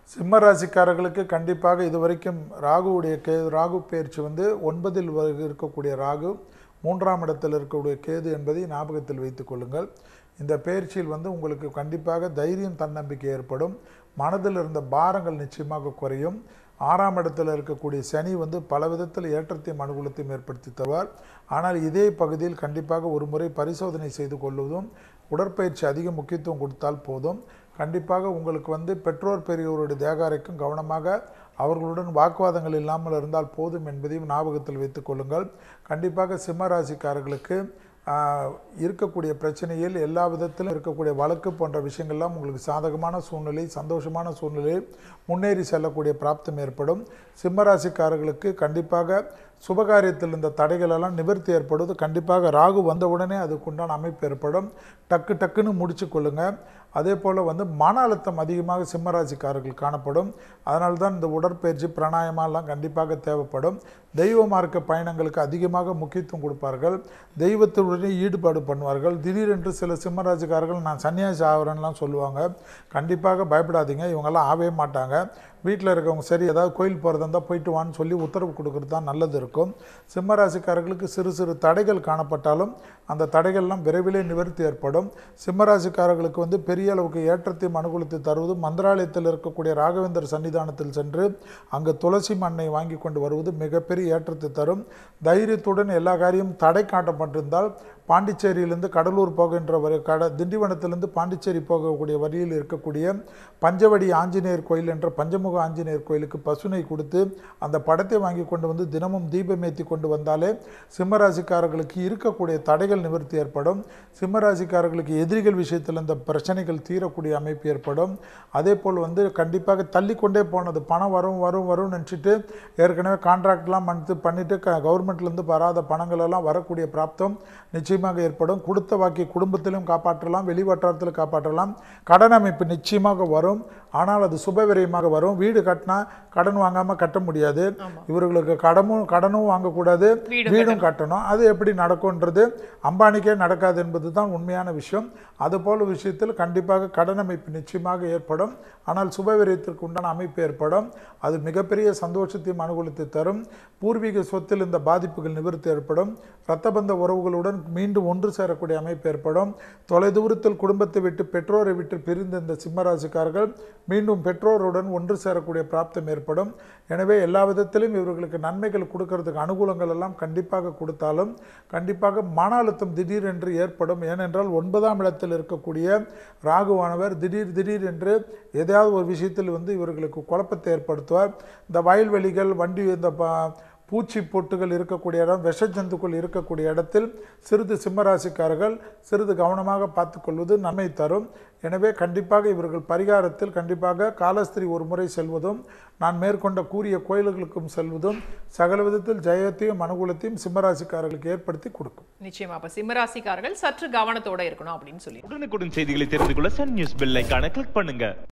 சிம்ம ராசிக்காரர்களுக்கு கண்டிப்பாக இதுவரைக்கும் ராகுவுடைய கே ராகு பயிற்சி வந்து ஒன்பதில் வ- இருக்கக்கூடிய ராகு மூன்றாம் இடத்தில் இருக்கக்கூடிய கேது என்பதை ஞாபகத்தில் வைத்துக் கொள்ளுங்கள் இந்த பயிற்சியில் வந்து உங்களுக்கு கண்டிப்பாக தைரியம் தன்னம்பிக்கை ஏற்படும் மனதில் இருந்த பாரங்கள் நிச்சயமாக குறையும் ஆறாம் இடத்தில் இருக்கக்கூடிய சனி வந்து பல விதத்தில் ஏற்றத்தையும் அனுகூலத்தையும் ஏற்படுத்தி தருவார் ஆனால் இதே பகுதியில் கண்டிப்பாக ஒரு முறை பரிசோதனை செய்து கொள்வதும் உடற்பயிற்சி அதிக முக்கியத்துவம் கொடுத்தால் போதும் கண்டிப்பாக உங்களுக்கு வந்து பெற்றோர் பெரியோருடைய தேகாரைக்கும் கவனமாக அவர்களுடன் வாக்குவாதங்கள் இல்லாமல் இருந்தால் போதும் என்பதையும் ஞாபகத்தில் வைத்துக் கொள்ளுங்கள் கண்டிப்பாக சிம்ம ராசிக்காரர்களுக்கு ஆஹ், இருக்கக்கூடிய பிரச்சனையில் எல்லா விதத்திலும் இருக்கக்கூடிய வழக்கு போன்ற விஷயங்கள்லாம் உங்களுக்கு சாதகமான சூழ்நிலை சந்தோஷமான சூழ்நிலை முன்னேறி செல்லக்கூடிய பிராப்தம் ஏற்படும் சிம்ம ராசிக்காரர்களுக்கு கண்டிப்பாக சுபகாரியத்தில் இந்த தடைகள் எல்லாம் நிவர்த்தி ஏற்படுவது கண்டிப்பாக ராகு வந்தவுடனே அதுக்குண்டான அமைப்பு ஏற்படும் டக்கு டக்குன்னு முடிச்சு கொள்ளுங்க அதே போல் வந்து மன அழுத்தம் அதிகமாக சிம்மராசிக்காரர்கள் காணப்படும் அதனால தான் இந்த உடற்பயிற்சி பிராணாயமெல்லாம் கண்டிப்பாக தேவைப்படும் தெய்வ மார்க்க பயணங்களுக்கு அதிகமாக முக்கியத்துவம் கொடுப்பார்கள் தெய்வத்துடனே ஈடுபாடு பண்ணுவார்கள் திடீரென்று சில சிம்மராசிக்காரர்கள் நான் சன்னியாசி ஆகிறேன்லாம் சொல்லுவாங்க கண்டிப்பாக பயப்படாதீங்க இவங்கெல்லாம் ஆகவே மாட்டாங்க வீட்டில் இருக்கவங்க சரி ஏதாவது கோயில் போகிறதா இருந்தால் போயிட்டு வான்னு சொல்லி உத்தரவு கொடுக்கறது தான் நல்லது இருக்கும் சிம்ம ராசிக்காரர்களுக்கு சிறு சிறு தடைகள் காணப்பட்டாலும் அந்த தடைகள்லாம் விரைவிலே நிவர்த்தி ஏற்படும் சிம்ம ராசிக்காரர்களுக்கு வந்து பெரிய அளவுக்கு ஏற்றத்தையும் அனுகூலத்தை தருவது மந்திராலயத்தில் இருக்கக்கூடிய ராகவேந்தர் சன்னிதானத்தில் சென்று அங்கு துளசி மண்ணை வாங்கி கொண்டு வருவது மிகப்பெரிய ஏற்றத்தை தரும் தைரியத்துடன் எல்லா காரியமும் தடை காட்டப்பட்டிருந்தால் பாண்டிச்சேரியிலிருந்து கடலூர் போகின்ற வரை கட திண்டிவனத்திலிருந்து பாண்டிச்சேரி போகக்கூடிய வழியில் இருக்கக்கூடிய பஞ்சவடி ஆஞ்சநேயர் கோயில் என்ற பஞ்சமுக ஆஞ்சநேயர் கோயிலுக்கு பசுனை கொடுத்து அந்த படத்தை வாங்கி கொண்டு வந்து தினமும் தீபமேத்தி கொண்டு வந்தாலே சிம்மராசிக்காரர்களுக்கு இருக்கக்கூடிய தடைகள் நிவர்த்தி ஏற்படும் சிம்மராசிக்காரர்களுக்கு எதிரிகள் விஷயத்தில் இந்த பிரச்சனைகள் தீரக்கூடிய அமைப்பு ஏற்படும் அதே போல் வந்து கண்டிப்பாக தள்ளிக்கொண்டே போனது பணம் வரும் வரும் வரும் நினச்சிட்டு ஏற்கனவே கான்ட்ராக்ட்லாம் பண்ணி பண்ணிட்டு க கவர்மெண்ட்லேருந்து வராத பணங்கள் எல்லாம் வரக்கூடிய பிராப்தம் நிச்சயமாக ஏற்படும் கொடுத்த வாக்கி குடும்பத்திலும் காப்பாற்றலாம் வெளிவட்டாரத்தில் காப்பாற்றலாம் கடன் அமைப்பு நிச்சயமாக வரும் ஆனால் அது சுபவிரயமாக வரும் வீடு கட்டினா கடன் வாங்காமல் கட்ட முடியாது இவர்களுக்கு கடமும் கடனும் வாங்கக்கூடாது வீடும் வீடும் கட்டணும் அது எப்படி நடக்கும்ன்றது அம்பானிக்கே நடக்காது என்பது தான் உண்மையான விஷயம் அதுபோல் விஷயத்தில் கண்டிப்பாக கடன் அமைப்பு நிச்சயமாக ஏற்படும் ஆனால் சுபவிரயத்திற்கு உண்டான அமைப்பு ஏற்படும் அது மிகப்பெரிய சந்தோஷத்தையும் அனுகூலத்தை தரும் பூர்வீக சொத்தில் இந்த பாதிப்புகள் நிவர்த்தி ஏற்படும் இரத்தபந்த உறவுகளுடன் மீண்டும் ஒன்று சேரக்கூடிய அமைப்பு ஏற்படும் தொலைதூரத்தில் குடும்பத்தை விட்டு பெற்றோரை விட்டு பிரிந்த இந்த சிம்மராசிக்காரர்கள் மீண்டும் பெற்றோருடன் ஒன்று சேரக்கூடிய பிராப்தம் ஏற்படும் எனவே எல்லா விதத்திலும் இவர்களுக்கு நன்மைகள் கொடுக்கறதுக்கு அனுகூலங்கள் எல்லாம் கண்டிப்பாக கொடுத்தாலும் கண்டிப்பாக மன அழுத்தம் திடீரென்று ஏற்படும் ஏனென்றால் ஒன்பதாம் இடத்தில் இருக்கக்கூடிய ராகுவானவர் திடீர் திடீர் என்று ஏதாவது ஒரு விஷயத்தில் வந்து இவர்களுக்கு குழப்பத்தை ஏற்படுத்துவார் இந்த வயல்வெளிகள் வண்டி இந்த ப- பூச்சி பொட்டுகள் இருக்கக்கூடிய இடம் விஷ ஜந்துக்கள் இருக்கக்கூடிய இடத்தில் சிறிது சிம்மராசிக்காரர்கள் சிறிது கவனமாக பார்த்துக்கொள்வது நன்மை தரும் எனவே கண்டிப்பாக இவர்கள் பரிகாரத்தில் கண்டிப்பாக காலஸ்திரி ஒரு முறை செல்வதும் நான் மேற்கொண்ட கூறிய கோயில்களுக்கும் செல்வதும் சகல விதத்தில் ஜெயத்தையும் அனுகூலத்தையும் சிம்மராசிக்காரர்களுக்கு ஏற்படுத்தி கொடுக்கும் நிச்சயமா அப்ப சிம்மராசிக்காரர்கள் சற்று கவனத்தோட இருக்கணும் அப்படின்னு சொல்லி உடனுக்குடன் செய்திகளை தெரிந்து கொள்ள சன் நியூஸ் பெல் ஐகானை கிளிக் பண்ணுங்க